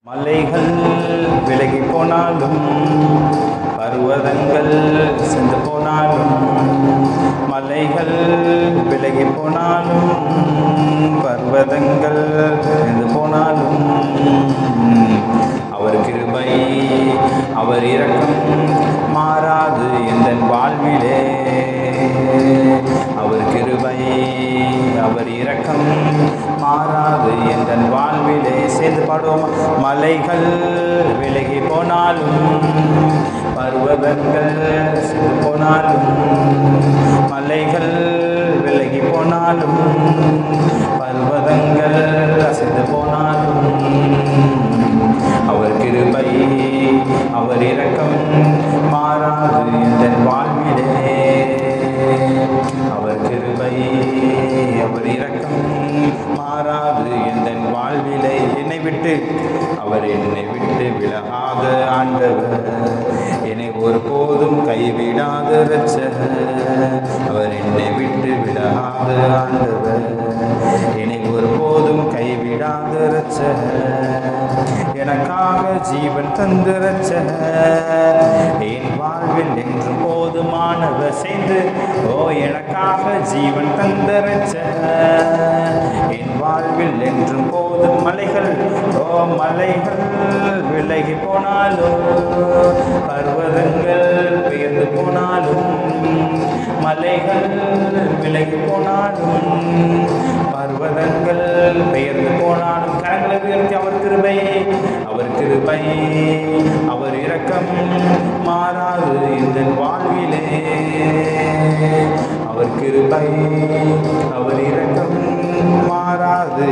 மலைகள் விலகி போனாலும் பர்வதங்கள் சென்று போனாலும் மலைகள் விலகி போனாலும் பர்வதங்கள் சென்று போனாலும் அவர் கிருபை அவர் இரக்கம் மாறாது எந்த வாழ்விலே அவர் கிருபை அவர் இரக்கம் மாறாது எந்த வாழ்விலே சேர்ந்து பாடுவோம் மலைகள் விலகி போனாலும் பர்வதங்கள் சென்று போனாலும் மலைகள் விலகி போனாலும் பர்வதங்கள் அசைந்து போனாலும் அவர் கிருபை அவர் இரக்கம் மாறாது எந்த வாழ்விலே அவர் கிருபை அவர் இரக்கம் மாறாது எந்த வாழ்விலே என்னை விட்டு அவர் என்னை விட்டு விலகாத ஆண்டவர் என்னை ஒருபோதும் கைவிடாத இரட்சகர் அவர் என்னை விட்டு விலகாத ஆண்டவர் என்னை ஒருபோதும் கைவிடாத இரட்சகர் எனக்காக ஜீவன் தந்த இரட்சகர் என் வாழ்வில் என்று போதுமானவர் செய்து ஓ எனக்காக ஜீவன் தந்த இரட்சகர் என் வாழ்வில் என்றும் போதும் மலைகள் ஓ மலைகள் விலகி போனாலும் பர்வதங்கள் பெயர்ந்து போனாலும் மலைகள் விலகி போனாலும் பர்வதங்கள் பெயர்ந்து போனாலும் கரங்களை உயர்த்தி அவர் கிருபை அவர் கிருபை அவர் இரக்கம் மாறாது இந்த வாழ்விலே அவர் கிருபை அவர் இரக்கம் மாறாது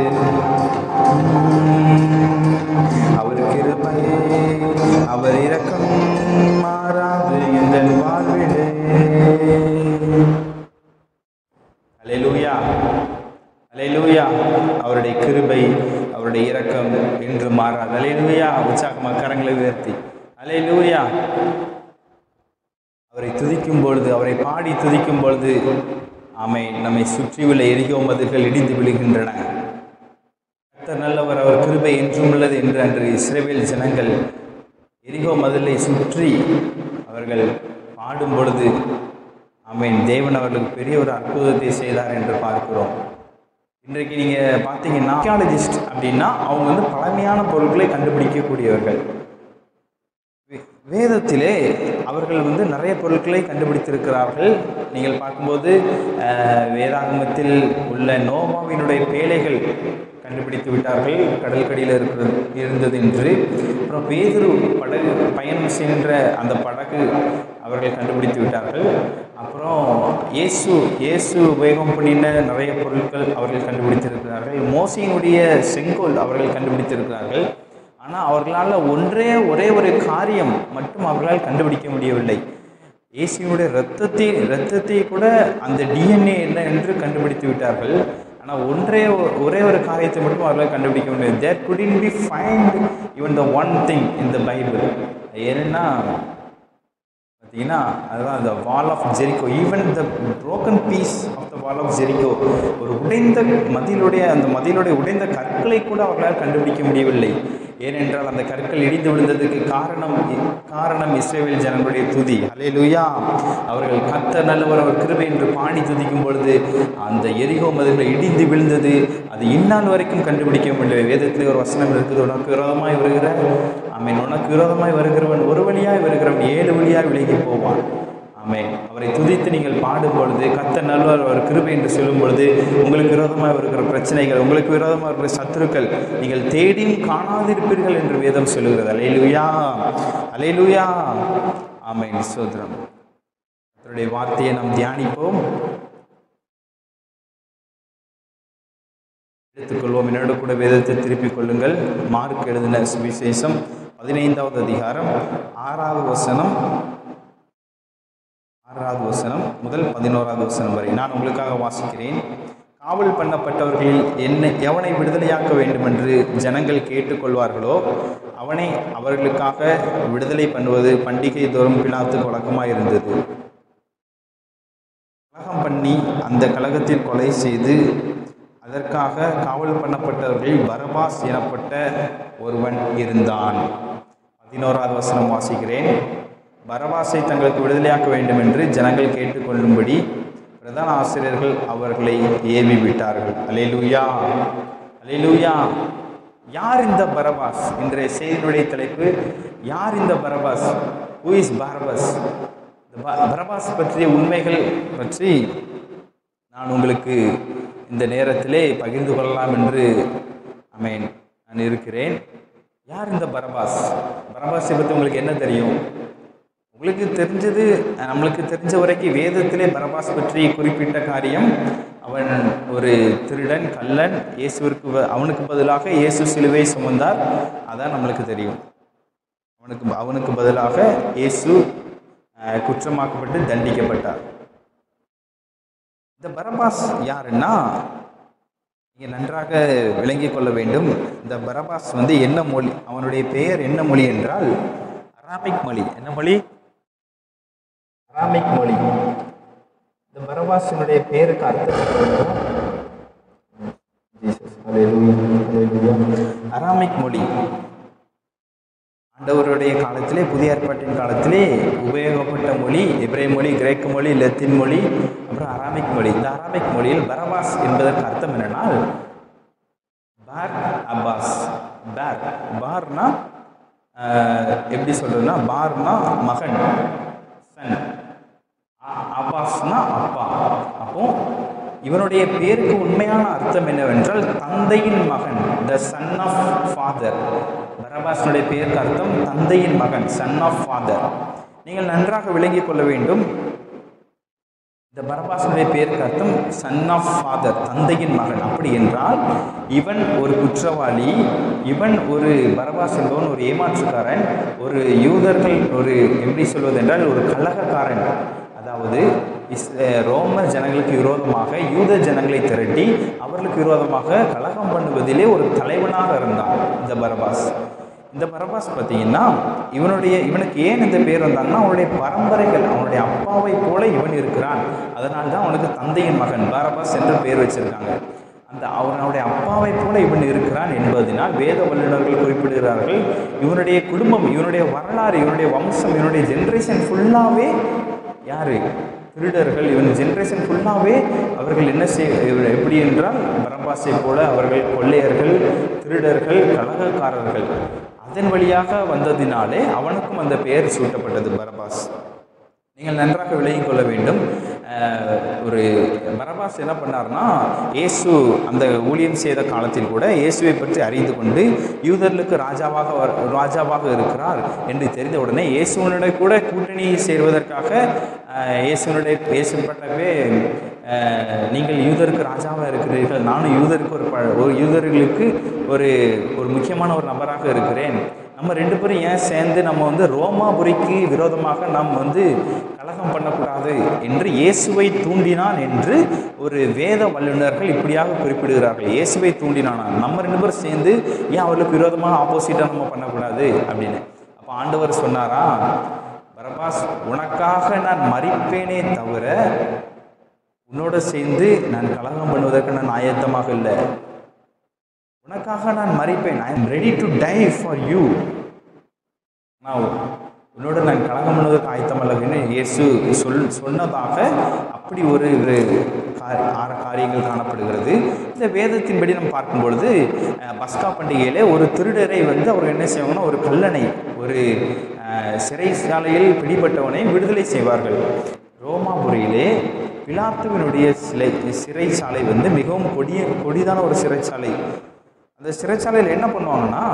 அவர் கிருபை அவர் இரக்கம் மாறாது இந்த வாழ்விலே அலையலூயா அலையலூயா அவருடைய கிருபை அவருடைய இரக்கம் என்று மாறாது அலையலூயா உற்சாகமாக கரங்களை உயர்த்தி அலையலூயா அவரை துதிக்கும் பொழுது அவரை பாடி துதிக்கும் பொழுது ஆமை நம்மை சுற்றியுள்ள எரிகோ மதில்கள் இடிந்து விழுகின்றன கர்த்தர் நல்லவர் அவர் கிருபை என்றும் உள்ளது என்று அன்று இஸ்ரேவேல் ஜனங்கள் எரிகோ மதிலை சுற்றி அவர்கள் பாடும் பொழுது ஆமேன் தேவன் அவர்களுக்கு பெரிய ஒரு அற்புதத்தை செய்தார் என்று பார்க்கிறோம் இன்றைக்கு நீங்கள் பார்த்தீங்கன்னா ஆர்கியாலஜிஸ்ட் அப்படின்னா அவங்க வந்து பழமையான பொருட்களை கண்டுபிடிக்கக்கூடியவர்கள் வே- வேதத்திலே அவர்கள் வந்து நிறைய பொருட்களை கண்டுபிடித்திருக்கிறார்கள் நீங்கள் பார்க்கும்போது அஹ், வேதாகமத்தில் உள்ள நோவாவினுடைய பேழைகள் கண்டுபிடித்து விட்டார்கள் கடற்கடியில் இருக்கிறது இருந்தது என்று அப்புறம் பேதுரு படகு பயணம் சென்ற அந்த படகு அவர்கள் கண்டுபிடித்து விட்டார்கள் அப்புறம் இயேசு இயேசு உபயோகம் பண்ணின நிறைய பொருட்கள் அவர்கள் கண்டுபிடித்திருக்கிறார்கள் மோசையினுடைய செங்கோல் அவர்கள் கண்டுபிடித்திருக்கிறார்கள் ஆனால் அவர்களால் ஒன்றே ஒரே ஒரு காரியம் மட்டும் அவர்களால் கண்டுபிடிக்க முடியவில்லை இயேசுவினுடைய இரத்தத்தை இரத்தத்தை கூட அந்த டிஎன்ஏ என்ன என்று கண்டுபிடித்து விட்டார்கள் ஆனால் ஒன்றே ஒ- ஒரே ஒரு காரியத்தை மட்டும் அவர்களால் கண்டுபிடிக்க முடியாது there couldn't be find even the one thing in the Bible ஏன்னா பார்த்தீங்கன்னா அதுதான் அந்த wall of Jericho even the broken piece of the wall of Jericho ஒரு உடைந்த மதிலுடைய அந்த மதிலுடைய உடைந்த கற்களை கூட அவர்களால் கண்டுபிடிக்க முடியவில்லை ஏனென்றால் அந்த கற்கள் இடிந்து விழுந்ததுக்கு காரணம் காரணம் இஸ்ரேவேல் ஜனங்களுடைய துதி அல்லேலூயா அவர்கள் கத்த நல்லவர் அவர் கிருபை என்று பாடி துதிக்கும் பொழுது அந்த எரிகோ மதில்கள் இடிந்து விழுந்தது அது இந்நாள் வரைக்கும் கண்டுபிடிக்க முடியவில்லை வேதத்தில் ஒரு வசனம் இருக்குது உனக்கு விரோதமாய் வருகிற ஆமென் உனக்கு விரோதமாய் வருகிறவன் ஒரு வழியாய் வருகிறவன் ஏழு வழியாய் விலகி போவான் ஆமென் அவரை துதித்து நீங்கள் பாடும் பொழுது கத்த நல்லவர் அவர் கிருபை என்று சொல்லும் பொழுது உங்களுக்கு விரோதமாக இருக்கிற பிரச்சனைகள் உங்களுக்கு விரோதமாக இருக்கிற சத்துருக்கள் நீங்கள் தேடியும் காணாதிருப்பீர்கள் என்று வேதம் சொல்லுகிறது அலையிலுயா அலையிலுயா ஆமென் சோதரம் அவருடைய வார்த்தையை நாம் தியானிப்போம் எடுத்துக்கொள்வோம் என்னோட கூட வேதத்தை திருப்பிக் கொள்ளுங்கள் மார்க் எழுதின சுவிசேஷம் பதினைந்தாவது அதிகாரம் ஆறாவது வசனம் ஆறாவது வசனம் முதல் பதினோராவது வசனம் வரை நான் உங்களுக்காக வாசிக்கிறேன் காவல் பண்ணப்பட்டவர்களில் என்ன எவனை விடுதலையாக்க வேண்டுமென்று ஜனங்கள் கேட்டுக்கொள்வார்களோ அவனை அவர்களுக்காக விடுதலை பண்ணுவது பண்டிகை தோறும் பிலாத்துக்கு வழக்கமாக இருந்தது கலகம் பண்ணி அந்த கலகத்தில் கொலை செய்து அதற்காக காவல் பண்ணப்பட்டவர்களில் பரபாஸ் எனப்பட்ட ஒருவன் இருந்தான் பதினோராவது வசனம் வாசிக்கிறேன் பரபாசை தங்களுக்கு விடுதலையாக்க வேண்டும் என்று ஜனங்கள் கேட்டுக்கொள்ளும்படி பிரதான ஆசிரியர்கள் அவர்களை ஏவி விட்டார்கள் அலேலூயா அலேலூயா யார் இந்த பரபாஸ் இன்றைய செய்தியுடைய தலைப்பு யார் இந்த பரபாஸ் ஹூ இஸ் பரபாஸ் இந்த ப- பரபாஸ் பற்றிய உண்மைகள் பற்றி நான் உங்களுக்கு இந்த நேரத்திலே பகிர்ந்து கொள்ளலாம் என்று அமேன் நான் இருக்கிறேன் யார் இந்த பரபாஸ் பரபாஸை பற்றி உங்களுக்கு என்ன தெரியும் உங்களுக்கு தெரிஞ்சது நம்மளுக்கு தெரிஞ்ச வரைக்கும் வேதத்திலே பரபாஸ் பற்றி குறிப்பிட்ட காரியம் அவன் ஒரு திருடன் கள்ளன் இயேசுவிற்கு ப- அவனுக்கு பதிலாக இயேசு சிலுவை சுமந்தார் அதான் நம்மளுக்கு தெரியும் அவனுக்கு அவனுக்கு பதிலாக இயேசு அஹ், குற்றமாக்கப்பட்டு தண்டிக்கப்பட்டார் இந்த பரபாஸ் யாருன்னா நீங்க நன்றாக விளங்கிக் கொள்ள வேண்டும் இந்த பரபாஸ் வந்து என்ன மொழி அவனுடைய பெயர் என்ன மொழி என்றால் அராமிக் மொழி என்ன மொழி அராமிக் மொழி இந்த பரபாசினுடைய பேருக்கு அர்த்தம் என்னன்னா, Jesus, hallelujah, hallelujah. அராமிக் மொழி ஆண்டவருடைய காலத்திலே புதிய ஏற்பாட்டின் காலத்திலே உபயோகப்பட்ட மொழி எபிரேய மொழி கிரேக்க மொழி லத்தீன் மொழி அப்புறம் அராமிக் மொழி இந்த அராமிக் மொழியில் பரபாஸ் என்பதற்கு அர்த்தம் என்னன்னா பார் அப்பாஸ் பார் பார்னா ஆஹ், எப்படி சொல்றதுன்னா பார்னா மகன் சன் அ- அப்பாஸ்னா அப்பா அப்போ இவனுடைய பேருக்கு உண்மையான அர்த்தம் என்னவென்றால் தந்தையின் மகன் த சன் ஆஃப் ஃபாதர் பரபாசனுடைய பேருக்கு அர்த்தம் தந்தையின் மகன் சன் ஆஃப் ஃபாதர் நீங்கள் நன்றாக விளங்கிக் கொள்ள வேண்டும் இந்த பரபாசனுடைய பேருக்கு அர்த்தம் சன் ஆஃப் ஃபாதர் தந்தையின் மகன் அப்படி என்றால் இவன் ஒரு குற்றவாளி இவன் ஒரு பரபாஸ் என்பவன் ஒரு ஏமாற்றுக்காரன் ஒரு யூதர்கள் ஒரு எப்படி சொல்வது என்றால் ஒரு கலகக்காரன் அதாவது இஸ் ரோம ஜனங்களுக்கு விரோதமாக யூத ஜனங்களை திரட்டி அவர்களுக்கு விரோதமாக கலகம் பண்ணுவதிலே ஒரு தலைவனாக இருந்தான் இந்த பரபாஸ் இந்த பரபாஸ் பார்த்தீங்கன்னா இவனுடைய இவனுக்கு ஏன் இந்த பேர் வந்தாங்கன்னா அவனுடைய பரம்பரைகள் அவனுடைய அப்பாவை போல இவன் இருக்கிறான் அதனால தான் அவனுக்கு தந்தையின் மகன் பரபாஸ் என்று பேர் வச்சிருக்காங்க அந்த அவனுடைய அப்பாவை போல இவன் இருக்கிறான் என்பதனால் வேத வல்லுநர்கள் குறிப்பிடுகிறார்கள் இவனுடைய குடும்பம் இவனுடைய வரலாறு இவனுடைய வம்சம் இவனுடைய ஜென்ரேஷன் ஃபுல்லாகவே யாரு திருடர்கள் இவன் ஜென்ரேஷன் ஃபுல்லாகவே அவர்கள் என்ன செய் இவர் எப்படி என்றால் பரபாசை போல அவர்கள் கொள்ளையர்கள் திருடர்கள் கலகக்காரர்கள் அதன் வழியாக வந்ததினாலே அவனுக்கும் அந்த பெயர் சூட்டப்பட்டது பரபாஸ் நீங்கள் நன்றாக விளங்கிக் கொள்ள வேண்டும் அஹ், ஒரு பரபாஸ் என்ன பண்ணார்னா இயேசு அந்த ஊழியம் செய்த காலத்தில் கூட இயேசுவை பற்றி அறிந்து கொண்டு யூதர்களுக்கு ராஜாவாக வர- ராஜாவாக இருக்கிறார் என்று தெரிந்த உடனே இயேசுவனுடைய கூட கூட்டணி சேர்வதற்காக அஹ், இயேசுவனுடைய இயேசுப்பட்டவே அஹ், நீங்கள் யூதருக்கு ராஜாவாக இருக்கிறீர்கள் நானும் யூதருக்கு ஒரு ப- ஒரு யூதர்களுக்கு ஒரு ஒரு முக்கியமான ஒரு நபராக இருக்கிறேன் நம்ம ரெண்டு பேரும் ஏன் சேர்ந்து நம்ம வந்து ரோமாபுரிக்கு விரோதமாக நாம் வந்து கலகம் பண்ணக்கூடாது என்று இயேசுவை தூண்டினான் என்று ஒரு வேத வல்லுநர்கள் இப்படியாக குறிப்பிடுகிறார்கள் இயேசுவை தூண்டினானா நம்ம ரெண்டு பேரும் சேர்ந்து ஏன் அவர்களுக்கு விரோதமாக ஆப்போசிட்டாக நம்ம பண்ணக்கூடாது அப்படின்னு அப்போ ஆண்டவர் சொன்னாரா பரபாஸ் உனக்காக நான் மறிப்பேனே தவிர உன்னோட சேர்ந்து நான் கலகம் பண்ணுவதற்கு நான் ஆயத்தமாக இல்லை உனக்காக நான் மறிப்பேன் I am ready to die for you நான் உன்னோட நான் கலகம் பண்ணுவதற்கு ஆயத்தமல்லன்னு இயேசு சொல் சொன்னதாக அப்படி ஒரு ஒரு கா- ஆற காரியங்கள் காணப்படுகிறது இந்த வேதத்தின்படி நம்ம பார்க்கும் பொழுது அஹ், பஸ்கா பண்டிகையிலே ஒரு திருடரை வந்து அவர் என்ன செய்வாங்கன்னா ஒரு கல்லனை ஒரு அஹ், சிறைச்சாலையில் பிடிபட்டவனை விடுதலை செய்வார்கள் ரோமாபுரியிலே பிலாத்துவினுடைய சிலை சிறைச்சாலை வந்து மிகவும் கொடிய கொடிதான ஒரு சிறைச்சாலை அந்த சிறைச்சாலையில் என்ன பண்ணுவாங்கன்னா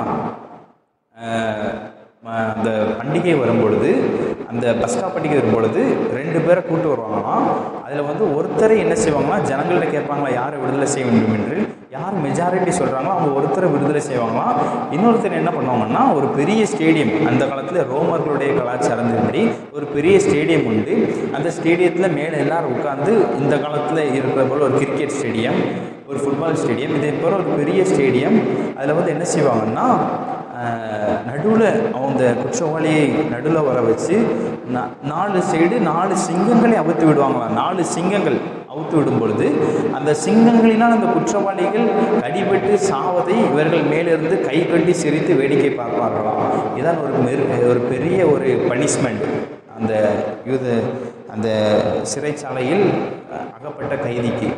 அஹ், ம- அந்த பண்டிகை வரும்பொழுது அந்த பஸ்கா பண்டிகை வரும்பொழுது ரெண்டு பேரை கூட்டு வருவாங்களாம் அதில் வந்து ஒருத்தரை என்ன செய்வாங்கன்னா ஜனங்கள்ட்ட கேட்பாங்களா யாரை விடுதலை செய்ய வேண்டும் என்று யார் மெஜாரிட்டி சொல்கிறாங்களோ அவங்க ஒருத்தரை விடுதலை செய்வாங்களாம் இன்னொருத்தர் என்ன பண்ணுவாங்கன்னா ஒரு பெரிய ஸ்டேடியம் அந்த காலத்தில் ரோமர்களுடைய கலாச்சாரத்தின்படி ஒரு பெரிய ஸ்டேடியம் உண்டு அந்த ஸ்டேடியத்தில் மேலே எல்லாரும் உட்காந்து இந்த காலத்தில் இருக்கிற போல ஒரு கிரிக்கெட் ஸ்டேடியம் ஒரு ஃபுட்பால் ஸ்டேடியம் இதே போல ஒரு பெரிய ஸ்டேடியம் அதில் வந்து என்ன செய்வாங்கன்னா நடுவில் அந்த குற்றவாளியை நடுவில் வர வச்சு நா- நாலு சைடு நாலு சிங்கங்களை அவுத்து விடுவாங்களாம் நாலு சிங்கங்கள் அவுத்து விடும் பொழுது அந்த சிங்கங்களினால் அந்த குற்றவாளிகள் கடிபட்டு சாவதை இவர்கள் மேலிருந்து கை கட்டி சிரித்து வேடிக்கை பார்ப்பார்களாம் இதான் ஒரு மெரு ஒரு பெரிய ஒரு பனிஷ்மெண்ட் அந்த யூத அந்த சிறைச்சாலையில் அஹ், அகப்பட்ட கைதிக்கு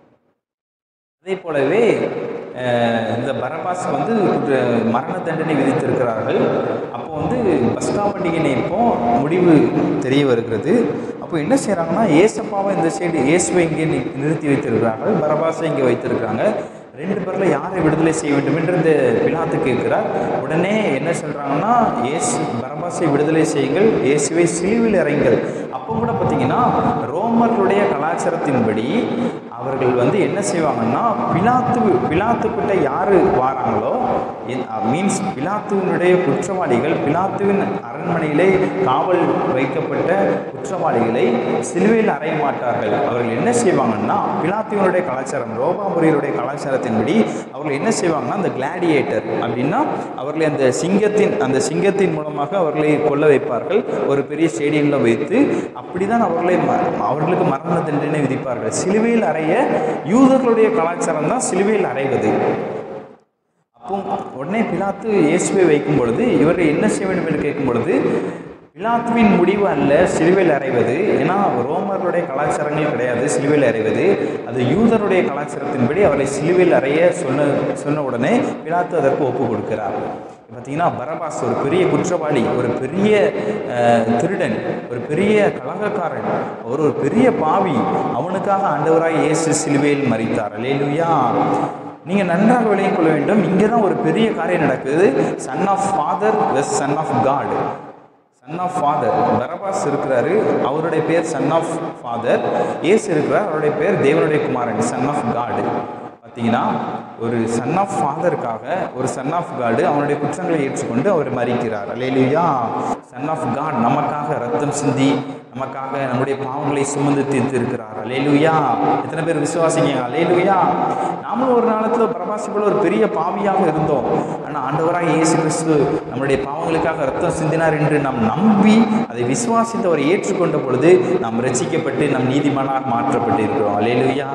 அதே போலவே அஹ், இந்த பரபாஸ் வந்து குற்ற- மரண தண்டனை விதித்திருக்கிறார்கள் அப்போ வந்து பஸ்கா பண்டிகை இப்போ முடிவு தெரிய வருகிறது அப்போ என்ன செய்கிறாங்கன்னா ஏசப்பாவை இந்த சைடு இயேசுவை இங்கே நி- நிறுத்தி வைத்திருக்கிறார்கள் பரபாஸை இங்கே வைத்திருக்கிறாங்க ரெண்டு பேரில் யாரை விடுதலை செய்ய வேண்டும் என்று இந்த பிலாத்து கேட்கிறார் உடனே என்ன சொல்கிறாங்கன்னா இயேசு பரபாசை விடுதலை செய்யுங்கள் இயேசுவை சிலுவில் இறைங்கள் அப்போ கூட பார்த்தீங்கன்னா ரோமர்களுடைய கலாச்சாரத்தின்படி அவர்கள் வந்து என்ன செய்வாங்கன்னா பிலாத்து பிலாத்துக்கிட்ட யார் வாராங்களோ மீன்ஸ் பிலாத்துவினுடைய குற்றவாளிகள் பிலாத்துவின் அரண்மனையிலே காவல் வைக்கப்பட்ட குற்றவாளிகளை சிலுவையில் அறைய மாட்டார்கள் அவர்கள் என்ன செய்வாங்கன்னா பிலாத்துவினுடைய கலாச்சாரம் ரோபாபுரியருடைய கலாச்சாரத்தின்படி அவர்கள் என்ன செய்வாங்கன்னா அந்த கிளாடியேட்டர் அப்படின்னா அவர்களை அந்த சிங்கத்தின் அந்த சிங்கத்தின் மூலமாக அவர்களை கொல்ல வைப்பார்கள் ஒரு பெரிய ஸ்டேடியமில் வைத்து அப்படிதான் அவர்களை ம- அவர்களுக்கு மரண தண்டனை விதிப்பார்கள் சிலுவையில் அறைய யூதர்களுடைய கலாச்சாரம் தான் சிலுவையில் அறைவது அப்போ உடனே பிலாத்து இயேசுவை வைக்கும் பொழுது இவர் என்ன செய்ய வேண்டும் என்று கேட்கும் பொழுது பிலாத்துவின் முடிவு அல்ல சிலுவையில் அறைவது ஏன்னா ரோமர்களுடைய கலாச்சாரங்கள் கிடையாது சிலுவையில் அறைவது அது யூதருடைய கலாச்சாரத்தின்படி அவரை சிலுவையில் அறைய சொன்ன சொன்ன உடனே பிலாத்து அதற்கு ஒப்பு கொடுக்கிறார் பார்த்தீங்கன்னா பரபாஸ் ஒரு பெரிய குற்றவாளி ஒரு பெரிய அஹ், திருடன் ஒரு பெரிய கலகக்காரன் அவர் ஒரு பெரிய பாவி அவனுக்காக ஆண்டவராய் இயேசு சிலுவையில் மறித்தார் அல்லேலூயா நீங்கள் நன்றாக விளங்கிக் கொள்ள வேண்டும் இங்கே தான் ஒரு பெரிய காரியம் நடக்குது son of father was son of God son of father Barabbas இருக்கிறாரு அவருடைய பேர் சன் ஆஃப் ஃபாதர் ஏசு இருக்கிறார் அவருடைய பேர் தேவனுடைய குமாரன் சன் ஆஃப் காட் பார்த்தீங்கன்னா ஒரு சன் ஆஃப் ஃபாதருக்காக ஒரு சன் ஆஃப் காடு அவனுடைய குற்றங்களை ஏற்றுக்கொண்டு அவர் மறிக்கிறார் அல்லேலூயா சன் ஆஃப் காட் நமக்காக ரத்தம் சிந்தி நமக்காக நம்முடைய பாவங்களை சுமந்து தீர்த்து இருக்கிறார் அல்லேலூயா எத்தனை பேர் விசுவாசிங்க அல்லேலூயா நாமளும் ஒரு நாளத்தில் பிரபாசி போல ஒரு பெரிய பாவியாக இருந்தோம் ஆனால் ஆண்டவராக இயேசு கிறிஸ்து நம்முடைய பாவங்களுக்காக ரத்தம் சிந்தினார் என்று நாம் நம்பி அதை விசுவாசித்து அவரை ஏற்றுக்கொண்ட பொழுது நாம் ரட்சிக்கப்பட்டு நம் நீதிமானாக மாற்றப்பட்டு இருக்கிறோம் அல்லேலூயா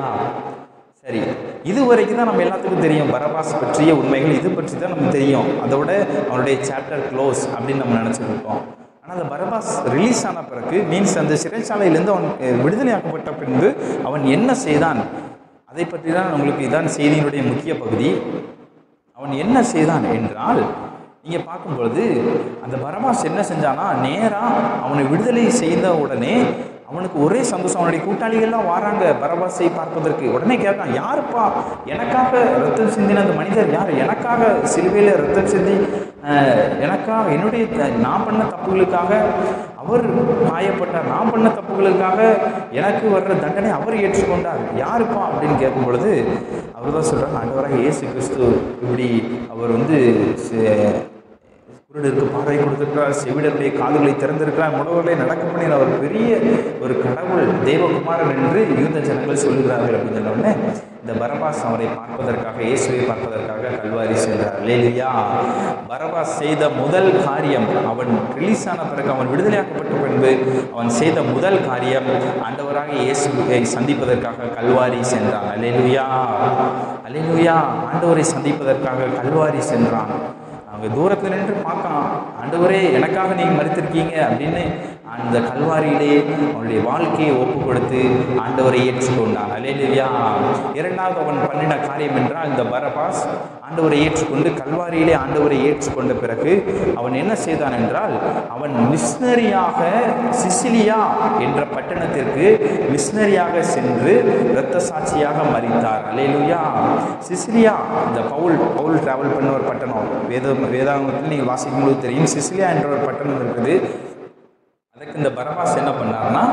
சரி இது வரைக்கும் தான் நம்ம எல்லாத்துக்கும் தெரியும் பரபாஸ் பற்றிய உண்மைகள் இது பற்றி தான் நமக்கு தெரியும் அதோட அவனுடைய சாப்டர் க்ளோஸ் அப்படின்னு நம்ம நினச்சிட்டு இருக்கோம் ஆனால் அந்த பரபாஸ் ரிலீஸ் ஆன பிறகு மீன்ஸ் அந்த சிறைச்சாலையிலேருந்து அவன் அஹ், விடுதலையாக்கப்பட்ட பின்பு அவன் என்ன செய்தான் அதை பற்றி தான் உங்களுக்கு இதான் செய்தியினுடைய முக்கிய பகுதி அவன் என்ன செய்தான் என்றால் நீங்கள் பார்க்கும் பொழுது அந்த பரபாஸ் என்ன செஞ்சானா நேராக அவனை விடுதலை செய்த உடனே அவனுக்கு ஒரே சந்தோஷம் அவனுடைய கூட்டாளிகள்லாம் வராங்க பரபாசை பார்ப்பதற்கு உடனே கேட்கான் யாருப்பா எனக்காக ரத்தம் சிந்தின அந்த மனிதர் யார் எனக்காக சிலுவையில் ரத்தம் சிந்தி அஹ், எனக்காக என்னுடைய த- நான் பண்ண தப்புகளுக்காக அவர் காயப்பட்டார் நான் பண்ண தப்புகளுக்காக எனக்கு வர்ற தண்டனை அவர் ஏற்றுக்கொண்டார் யாருப்பா அப்படின்னு கேட்கும் பொழுது அவர் தான் சொல்கிறாங்க ஆண்டவராக இயேசு கிறிஸ்து இப்படி அவர் வந்து சே- குருடருக்கு பார்வை கொடுத்திருக்கிறார் செவிடருடைய காதுகளை திறந்திருக்கிறார் முடவர்களை நடக்க பண்ணின ஒரு பெரிய ஒரு கடவுள் தேவகுமாரன் என்று யூத ஜனங்கள் சொல்லுகிறார்கள் அப்படின்னு சொன்ன உடனே இந்த பரபாஸ் அவரை பார்ப்பதற்காக இயேசுவை பார்ப்பதற்காக கல்வாரி சென்றார் லேலியா பரபாஸ் செய்த முதல் காரியம் அவன் ரிலீஸ் ஆன பிறகு அவன் விடுதலையாக்கப்பட்ட பின்பு அவன் செய்த முதல் காரியம் ஆண்டவராக இயேசுவை சந்திப்பதற்காக கல்வாரி சென்றான் அலேலுயா அலேலுயா ஆண்டவரை சந்திப்பதற்காக கல்வாரி சென்றான் அவங்க தூரத்தில் நின்று பார்க்கலாம் ஆண்டவரே எனக்காக நீங்கள் மறுத்திருக்கீங்க அப்படின்னு அந்த கல்வாரியிலே அவனுடைய வாழ்க்கையை ஒப்பு கொடுத்து ஆண்டவரை ஏற்றுக்கொண்டான் அலேலுயா இரண்டாவது அவன் பண்ணின காரியம் என்றால் இந்த பரபாஸ் ஆண்டவரை ஏற்றுக்கொண்டு கல்வாரியிலே ஆண்டவரை ஏற்றுக்கொண்ட பிறகு அவன் என்ன செய்தான் என்றால் அவன் மிஷினரியாக சிசிலியா என்ற பட்டணத்திற்கு மிஷினரியாக சென்று இரத்த சாட்சியாக மறித்தார் அலேலுயா சிசிலியா இந்த பவுல் பவுல் டிராவல் பண்ண ஒரு பட்டணம் வேத வேதாங்கத்தில் நீங்கள் வாசிக்கும் போது தெரியும் சிசிலியா என்ற ஒரு பட்டணம் இருக்குது அதுக்கு இந்த பரபாஸ் என்ன பண்ணார்னா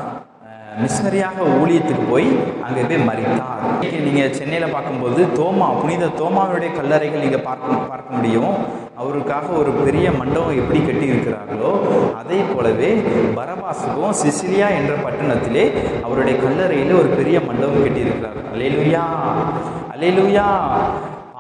மிஷினரியாக ஊழியத்துக்கு போய் அங்கே போய் மறித்தார் இன்னைக்கு நீங்கள் சென்னையில் பார்க்கும்போது தோமா புனித தோமாவுடைய கல்லறைகள் நீங்கள் பார்க்க பார்க்க முடியும் அவருக்காக ஒரு பெரிய மண்டபம் எப்படி கட்டி இருக்கிறார்களோ அதே போலவே பரபாஸுக்கும் சிசிலியா என்ற பட்டணத்திலே அவருடைய கல்லறையில் ஒரு பெரிய மண்டபம் கட்டியிருக்கிறார் அலேலுயா அலேலுயா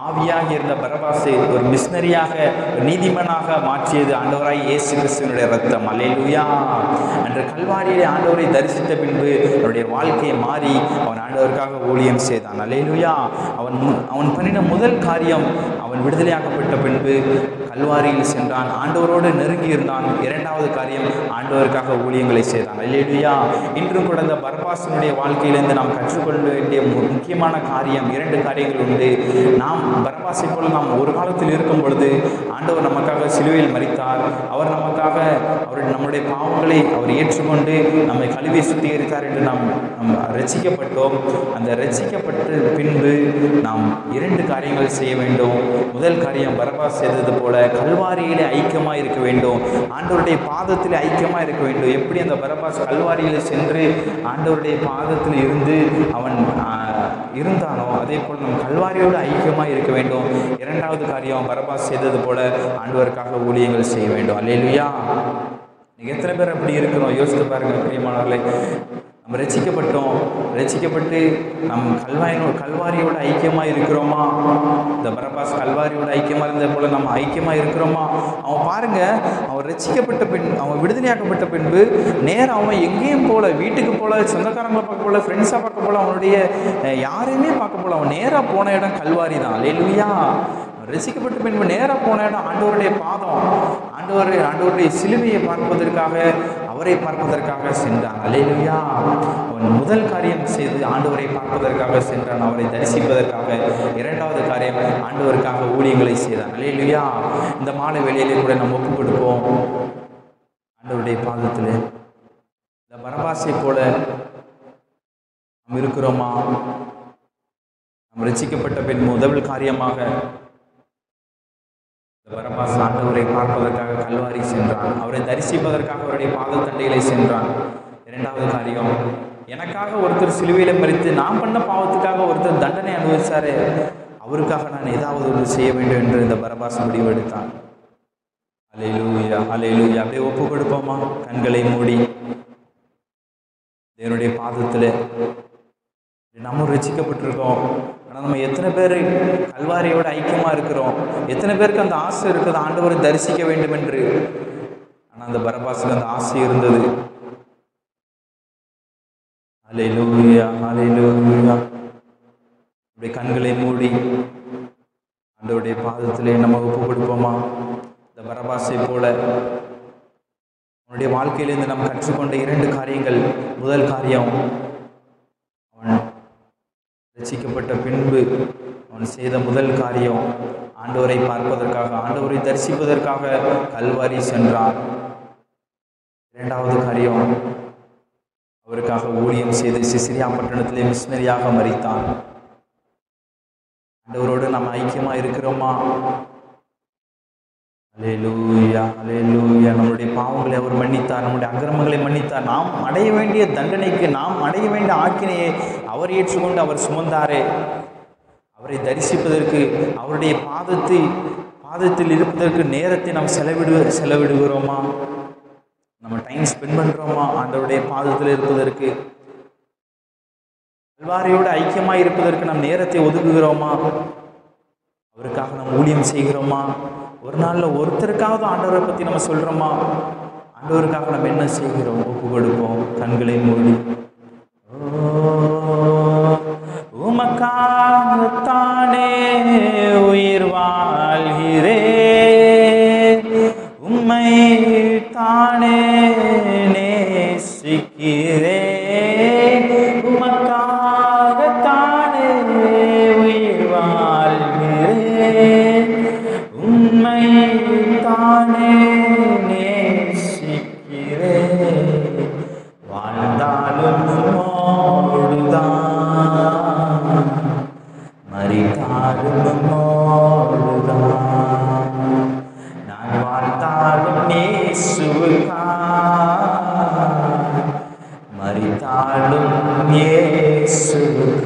ஆவியாக இருந்த பரபாசை ஒரு மிஷினரியாக ஒரு நீதிமனாக மாற்றியது ஆண்டவராய் இயேசு கிறிஸ்துவனுடைய ரத்தம் அல்லேலூயா அன்று கல்வாரியிலே ஆண்டவரை தரிசித்த பின்பு அவருடைய வாழ்க்கையை மாறி அவன் ஆண்டவருக்காக ஊழியம் செய்தான் அல்லேலூயா அவன் மு- அவன் பண்ணின முதல் காரியம் அவன் விடுதலையாக்கப்பட்ட பின்பு கல்வாரியில் சென்றான் ஆண்டவரோடு நெருங்கி இருந்தான் இரண்டாவது காரியம் ஆண்டவருக்காக ஊழியங்களை செய்தான் அல்லேலூயா இன்றும் கூட இந்த பரபாசனுடைய வாழ்க்கையிலிருந்து நாம் கற்றுக்கொள்ள வேண்டிய மு- முக்கியமான காரியம் இரண்டு காரியங்கள் உண்டு நாம் பரபாசை போல நாம் ஒரு காலத்தில் இருக்கும் பொழுது ஆண்டவர் நமக்காக சிலுவையில் மரித்தார் அவர் நமக்காக அவர் நம்முடைய பாவங்களை அவர் ஏற்றுக்கொண்டு நம்மை கழுவி சுத்திகரித்தார் என்று நாம் நாம் ரட்சிக்கப்பட்டோம் அந்த ரட்சிக்கப்பட்ட பின்பு நாம் இரண்டு காரியங்கள் செய்ய வேண்டும் முதல் காரியம் பரபாஸ் செய்தது போல கல்வாரியிலே ஐக்கியமாக இருக்க வேண்டும் ஆண்டவருடைய பாதத்தில் ஐக்கியமாக இருக்க வேண்டும் எப்படி அந்த பரபாஸ் கல்வாரியில் சென்று ஆண்டவருடைய பாதத்தில் இருந்து அவன் ஆ, இருந்தானோ அதே போல் நம் கல்வாரியோடு ஐக்கியமாக இருக்க வேண்டும் இரண்டாவது காரியம் பரபாஸ் செய்தது போல ஆண்டவருக்காக ஊழியங்கள் செய்ய வேண்டும் அல்லேலுயா நீங்க எத்தனை பேர் அப்படி இருக்கிறோம் யோசித்து பாருங்க பிரியமானவர்களே நம்ம ரசிக்கப்பட்டோம் ரசிக்கப்பட்டு நம் கல்வாயினோ கல்வாரியோட ஐக்கியமாக இருக்கிறோமா இந்த பரபாஸ் கல்வாரியோட ஐக்கியமாக இருந்த போல நம்ம ஐக்கியமாக இருக்கிறோமா அவன் பாருங்க அவன் ரசிக்கப்பட்ட பின் அவன் விடுதலையாக்கப்பட்ட பின்பு நேரம் அவன் எங்கேயும் போல வீட்டுக்கு போல சொந்தக்காரங்களை பார்க்க போல ஃப்ரெண்ட்ஸாக பார்க்க போல அவனுடைய அஹ், யாரையுமே பார்க்க போல அவன் நேராக போன இடம் கல்வாரி தான் லேலுயா ரசிக்கப்பட்ட பின்பு நேராக போன இடம் ஆண்டவருடைய பாதம் ஆண்டவர் ஆண்டவருடைய சிலுவையை பார்ப்பதற்காக அவரை பார்ப்பதற்காக சென்றான் அலேலுயா அவன் முதல் காரியம் செய்து ஆண்டவரை பார்ப்பதற்காக சென்றான் அவரை தரிசிப்பதற்காக இரண்டாவது காரியம் ஆண்டவருக்காக ஊழியங்களை செய்தான் அலேலுயா இந்த மாலை வேளையிலே கூட நம்ம ஒப்பு கொடுப்போம் ஆண்டவருடைய பாதத்தில் இந்த பரபாசை போல நாம் இருக்கிறோமா நாம் ரசிக்கப்பட்ட பின் முதல் காரியமாக இந்த பரபாஸ் ஆண்டவரை பார்ப்பதற்காக கல்வாரி சென்றான் அவரை தரிசிப்பதற்காக அவருடைய பாதத்தண்டைகளை சென்றான் இரண்டாவது காரியம் எனக்காக ஒருத்தர் சிலுவையில மறித்து நான் பண்ண பாவத்துக்காக ஒருத்தர் தண்டனை அனுபவிச்சாரு அவருக்காக நான் ஏதாவது ஒன்று செய்ய வேண்டும் என்று இந்த பரபாஸ் முடிவு எடுத்தான் அலையிலூயா அலையிலூயா அப்படியே ஒப்பு கொடுப்போமா கண்களை மூடி தேவனுடைய பாதத்தில் நம்ம ரசிக்கப்பட்டிருக்கோம் ஆனால் நம்ம எத்தனை பேர் கல்வாரியோட ஐக்கியமாக இருக்கிறோம் எத்தனை பேருக்கு அந்த ஆசை இருக்குது ஆண்டவரை தரிசிக்க வேண்டும் என்று ஆனால் அந்த பரபாசுக்கு அந்த ஆசை இருந்தது அலையிலூயா அலையிலூயா இப்படி கண்களை மூடி ஆண்டவருடைய பாதத்திலே நம்ம ஒப்பு கொடுப்போமா இந்த பரபாசை போல அவனுடைய வாழ்க்கையிலிருந்து நாம் கற்றுக்கொண்ட இரண்டு காரியங்கள் முதல் காரியம் அவன் ரசிக்கப்பட்ட பின்பு அவன் செய்த முதல் காரியம் ஆண்டவரை பார்ப்பதற்காக ஆண்டவரை தரிசிப்பதற்காக கல்வாரி சென்றான் இரண்டாவது காரியம் அவருக்காக ஊழியம் செய்து சிசிரியா பட்டணத்திலே மிஷினரியாக மறித்தான் ஆண்டவரோடு நாம் ஐக்கியமா இருக்கிறோமா அலேலூயா அலேலூயா நம்மளுடைய பாவங்களை அவர் மன்னித்தார் நம்முடைய அக்கிரமங்களை மன்னித்தார் நாம் அடைய வேண்டிய தண்டனைக்கு நாம் அடைய வேண்டிய ஆக்கினையை அவர் ஏற்றுக்கொண்டு அவர் சுமந்தாரே அவரை தரிசிப்பதற்கு அவருடைய பாதத்தை பாதத்தில் இருப்பதற்கு நேரத்தை நாம் செலவிடு செலவிடுகிறோமா நம்ம டைம் ஸ்பெண்ட் பண்ணுறோமா ஆண்டவருடைய பாதத்தில் இருப்பதற்கு கல்வாரியோடு ஐக்கியமாக இருப்பதற்கு நாம் நேரத்தை ஒதுக்குகிறோமா அவருக்காக நம்ம ஊழியம் செய்கிறோமா ஒரு நாளில் ஒருத்தருக்காவது ஆண்டவரை பற்றி நம்ம சொல்கிறோமா ஆண்டவருக்காக நம்ம என்ன செய்கிறோம் ஒப்பு கொடுப்போம் கண்களை மூடி உமக்காகத்தானே உயிர் வாழ்கிறே உம்மை தானே நேசிக்கிறே உமக்காகத்தானே உயிர் வாழ்கிறேன் உண்மை தானே நேசிக்கிறேன் வாழ்ந்தாலும் மோடுதான் மறித்தாலும் மோடுதான் நான் வாழ்ந்தாலும் இயேசுவுக்கா மறித்தாலும் இயேசுவுக்கா